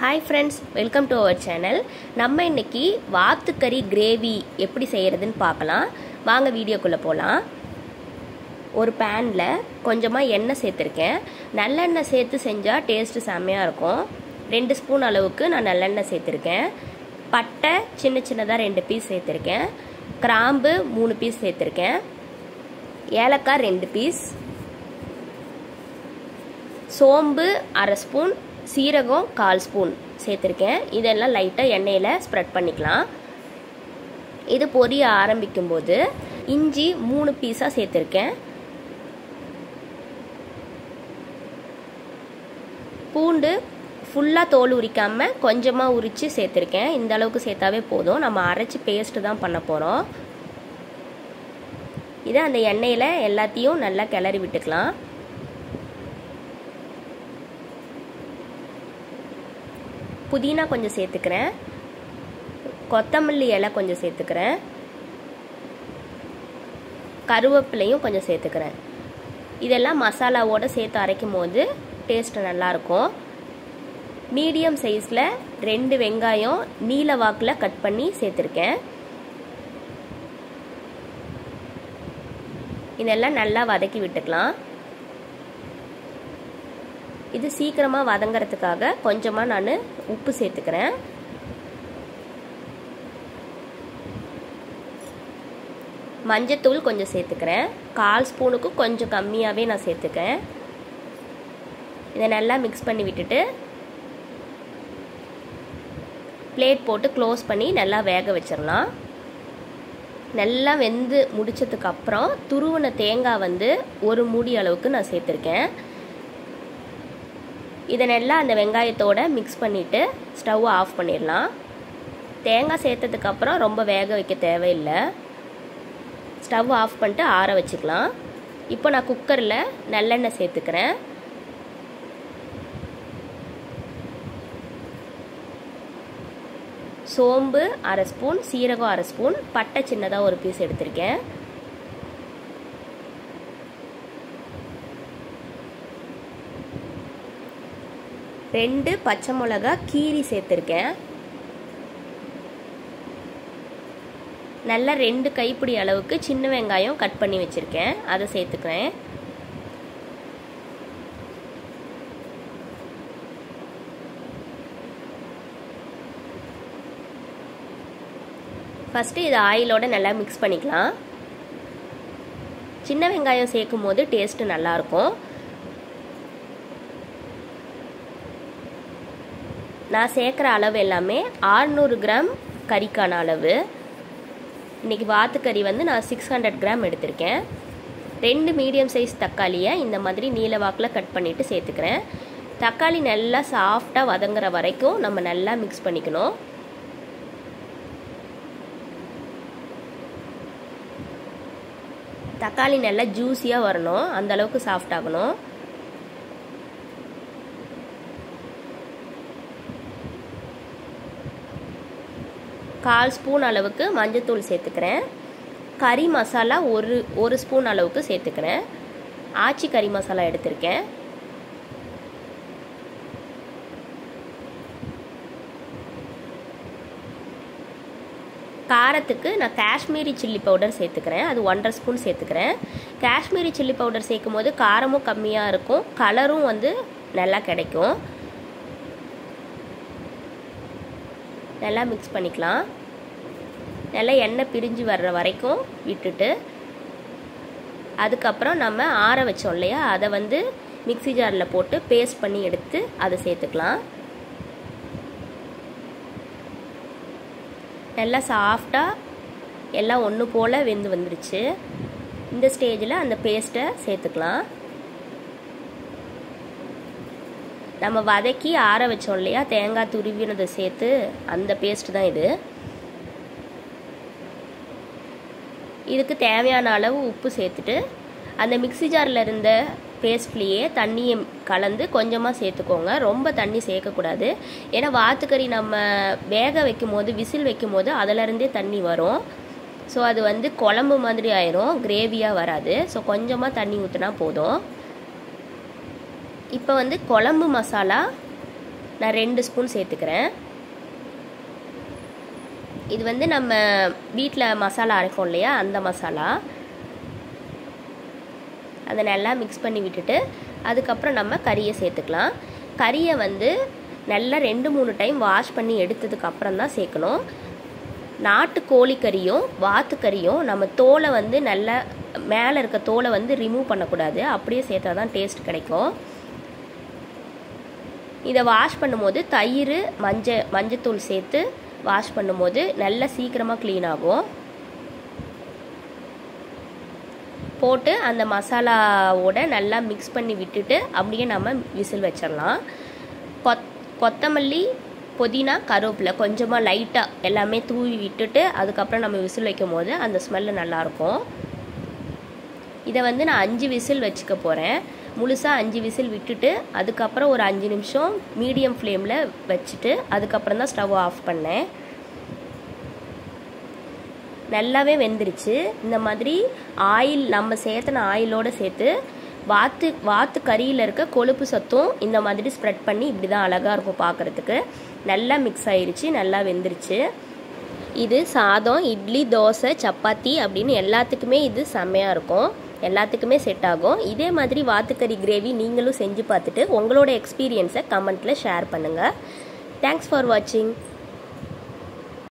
hi friends welcome to our channel நம்ம இன்னைக்கு வாத்துக்கறி gravy எப்படி செய்கிறதுன்னு பார்க்கலாம் வாங்க வீடியோக்குள்ளே போகலாம் ஒரு பேனில் கொஞ்சமாக எண்ணெய் சேர்த்துருக்கேன் நல்லெண்ணெய் சேர்த்து செஞ்சால் டேஸ்ட்டு செம்மையாக இருக்கும் ரெண்டு ஸ்பூன் அளவுக்கு நான் நல்லெண்ணெய் சேர்த்துருக்கேன் பட்டை சின்ன சின்னதாக ரெண்டு பீஸ் சேர்த்துருக்கேன் கிராம்பு மூணு பீஸ் சேர்த்துருக்கேன் ஏலக்காய் ரெண்டு பீஸ் சோம்பு அரை ஸ்பூன் சீரகம் கால் ஸ்பூன் சேர்த்துருக்கேன் இதெல்லாம் லைட்டாக எண்ணெயில் ஸ்ப்ரெட் பண்ணிக்கலாம் இது பொரிய ஆரம்பிக்கும் போது இஞ்சி மூணு பீஸாக சேர்த்துருக்கேன் பூண்டு ஃபுல்லாக தோல் உரிக்காமல் கொஞ்சமாக உரித்து சேர்த்துருக்கேன் இந்த அளவுக்கு சேர்த்தாவே போதும் நம்ம அரைச்சி பேஸ்ட்டு தான் பண்ண போகிறோம் இதை அந்த எண்ணெயில் எல்லாத்தையும் நல்லா கிளறி விட்டுக்கலாம் புதினா கொஞ்சம் சேர்த்துக்கிறேன் கொத்தமல்லி இலை கொஞ்சம் சேர்த்துக்கிறேன் கருவேப்பிலையும் கொஞ்சம் சேர்த்துக்கிறேன் இதெல்லாம் மசாலாவோடு சேர்த்து அரைக்கும் போது டேஸ்ட் நல்லாயிருக்கும் மீடியம் சைஸில் ரெண்டு வெங்காயம் நீல வாக்கில் கட் பண்ணி சேர்த்துருக்கேன் இதெல்லாம் நல்லா வதக்கி விட்டுக்கலாம் இது சீக்கிரமாக வதங்கிறதுக்காக கொஞ்சமாக நான் உப்பு சேர்த்துக்கிறேன் மஞ்சத்தூள் கொஞ்சம் சேர்த்துக்கிறேன் கால் ஸ்பூனுக்கு கொஞ்சம் கம்மியாகவே நான் சேர்த்துக்கிறேன் இதை நல்லா மிக்ஸ் பண்ணி விட்டுட்டு பிளேட் போட்டு க்ளோஸ் பண்ணி நல்லா வேக வச்சிடலாம் நல்லா வெந்து முடிச்சதுக்கு அப்புறம் துருவின தேங்காய் வந்து ஒரு மூடி அளவுக்கு நான் சேர்த்துருக்கேன் இதை நல்லா அந்த வெங்காயத்தோட மிக்ஸ் பண்ணிவிட்டு ஸ்டவ் ஆஃப் பண்ணிடலாம் தேங்காய் சேர்த்ததுக்கப்புறம் ரொம்ப வேக வைக்க தேவையில்லை ஸ்டவ் ஆஃப் பண்ணிட்டு ஆற வச்சுக்கலாம் இப்போ நான் குக்கரில் நல்லெண்ணெய் சேர்த்துக்கிறேன் சோம்பு அரை ஸ்பூன் சீரகம் அரை ஸ்பூன் பட்டை சின்னதாக ஒரு பீஸ் எடுத்திருக்கேன் ரெண்டு பச்சை மிளகா கீரி சேர்த்துருக்கேன் நல்லா ரெண்டு கைப்பிடி அளவுக்கு சின்ன வெங்காயம் கட் பண்ணி வச்சுருக்கேன் அதை சேர்த்துக்கிறேன் ஃபஸ்ட்டு இது ஆயிலோட நல்லா மிக்ஸ் பண்ணிக்கலாம் சின்ன வெங்காயம் சேர்க்கும் போது டேஸ்ட்டு நல்லாயிருக்கும் நான் சேர்க்குற அளவு எல்லாமே ஆறுநூறு கிராம் கறிக்கான அளவு இன்றைக்கி வாத்துக்கறி வந்து நான் சிக்ஸ் ஹண்ட்ரட் கிராம் எடுத்திருக்கேன் ரெண்டு மீடியம் சைஸ் தக்காளியை இந்த மாதிரி நீல வாக்கில் கட் பண்ணிவிட்டு சேர்த்துக்கிறேன் தக்காளி நல்லா சாஃப்டாக வதங்குற வரைக்கும் நம்ம நல்லா மிக்ஸ் பண்ணிக்கணும் தக்காளி நல்லா ஜூஸியாக வரணும் அந்த அளவுக்கு சாஃப்ட் ஆகணும் கால் ஸ்பூன் அளவுக்கு மஞ்சத்தூள் சேர்த்துக்கிறேன் கறி மசாலா ஒரு ஒரு ஸ்பூன் அளவுக்கு சேர்த்துக்கிறேன் ஆச்சி கறி மசாலா எடுத்திருக்கேன் காரத்துக்கு நான் காஷ்மீரி சில்லி பவுடர் சேர்த்துக்கிறேன் அது ஒன்றரை ஸ்பூன் சேர்த்துக்கிறேன் காஷ்மீரி சில்லி பவுடர் சேர்க்கும் போது காரமும் கம்மியாக இருக்கும் கலரும் வந்து நல்லா கிடைக்கும் நல்லா மிக்ஸ் பண்ணிக்கலாம் நல்லா எண்ணெய் பிரிஞ்சு வர்ற வரைக்கும் விட்டுட்டு அதுக்கப்புறம் நம்ம ஆற வச்சோம் இல்லையா அதை வந்து மிக்சி ஜாரில் போட்டு பேஸ்ட் பண்ணி எடுத்து அதை சேர்த்துக்கலாம் நல்லா சாஃப்டாக எல்லாம் ஒன்று போல் வெந்து வந்துருச்சு இந்த ஸ்டேஜில் அந்த பேஸ்ட்டை சேர்த்துக்கலாம் நம்ம வதக்கி ஆற வச்சோம் இல்லையா தேங்காய் துருவினதை சேர்த்து அந்த பேஸ்ட் தான் இது இதுக்கு தேவையான அளவு உப்பு சேர்த்துட்டு அந்த மிக்சி ஜாரில் இருந்த பேஸ்ட்லேயே தண்ணியை கலந்து கொஞ்சமாக சேர்த்துக்கோங்க ரொம்ப தண்ணி சேர்க்கக்கூடாது ஏன்னா வாத்துக்கறி நம்ம வேக வைக்கும் போது விசில் வைக்கும் போது அதிலருந்தே தண்ணி வரும் ஸோ அது வந்து குழம்பு மாதிரி ஆயிரும் கிரேவியாக வராது ஸோ கொஞ்சமாக தண்ணி ஊற்றினா போதும் இப்போ வந்து குழம்பு மசாலா நான் ரெண்டு ஸ்பூன் சேர்த்துக்கிறேன் இது வந்து நம்ம வீட்டில் மசாலா அரைப்போம் இல்லையா அந்த மசாலா அதை நல்லா மிக்ஸ் பண்ணி விட்டுட்டு அதுக்கப்புறம் நம்ம கறியை சேர்த்துக்கலாம் கறியை வந்து நல்லா ரெண்டு மூணு டைம் வாஷ் பண்ணி எடுத்ததுக்கு அப்புறம் தான் சேர்க்கணும் நாட்டு கோழிக்கறியும் வாத்துக்கறியும் நம்ம தோலை வந்து நல்லா மேலே இருக்க தோலை வந்து ரிமூவ் பண்ணக்கூடாது அப்படியே சேர்த்தா தான் டேஸ்ட் கிடைக்கும் இதை வாஷ் பண்ணும்போது தயிர் மஞ்சள் மஞ்சத்தூள் சேர்த்து வாஷ் பண்ணும்போது நல்லா சீக்கிரமாக க்ளீன் ஆகும் போட்டு அந்த மசாலாவோட நல்லா மிக்ஸ் பண்ணி விட்டுட்டு அப்படியே நம்ம விசில் வச்சிடலாம் கொத் கொத்தமல்லி புதினா கருவேப்பிலை கொஞ்சமாக லைட்டாக எல்லாமே தூவி விட்டுட்டு அதுக்கப்புறம் நம்ம விசில் வைக்கும் போது அந்த ஸ்மெல்லு நல்லாயிருக்கும் இதை வந்து நான் அஞ்சு விசில் வச்சுக்க போகிறேன் முழுசாக அஞ்சு விசில் விட்டுட்டு அதுக்கப்புறம் ஒரு அஞ்சு நிமிஷம் மீடியம் ஃப்ளேமில் வச்சுட்டு அதுக்கப்புறம் தான் ஸ்டவ் ஆஃப் பண்ணேன் நல்லாவே வெந்துருச்சு இந்த மாதிரி ஆயில் நம்ம சேர்த்தன ஆயிலோடு சேர்த்து வாத்து வாத்து கறியில் இருக்க கொழுப்பு சத்தும் இந்த மாதிரி ஸ்ப்ரெட் பண்ணி இப்படி தான் அழகாக இருக்கும் பார்க்குறதுக்கு நல்லா மிக்ஸ் ஆயிருச்சு நல்லா வெந்துருச்சு இது சாதம் இட்லி தோசை சப்பாத்தி அப்படின்னு எல்லாத்துக்குமே இது செம்மையாக இருக்கும் எல்லாத்துக்குமே செட் ஆகும் இதே மாதிரி வாத்துக்கறி கிரேவி நீங்களும் செஞ்சு பார்த்துட்டு உங்களோட எக்ஸ்பீரியன்ஸை கமெண்ட்டில் ஷேர் பண்ணுங்கள் தேங்க்ஸ் ஃபார் வாட்சிங்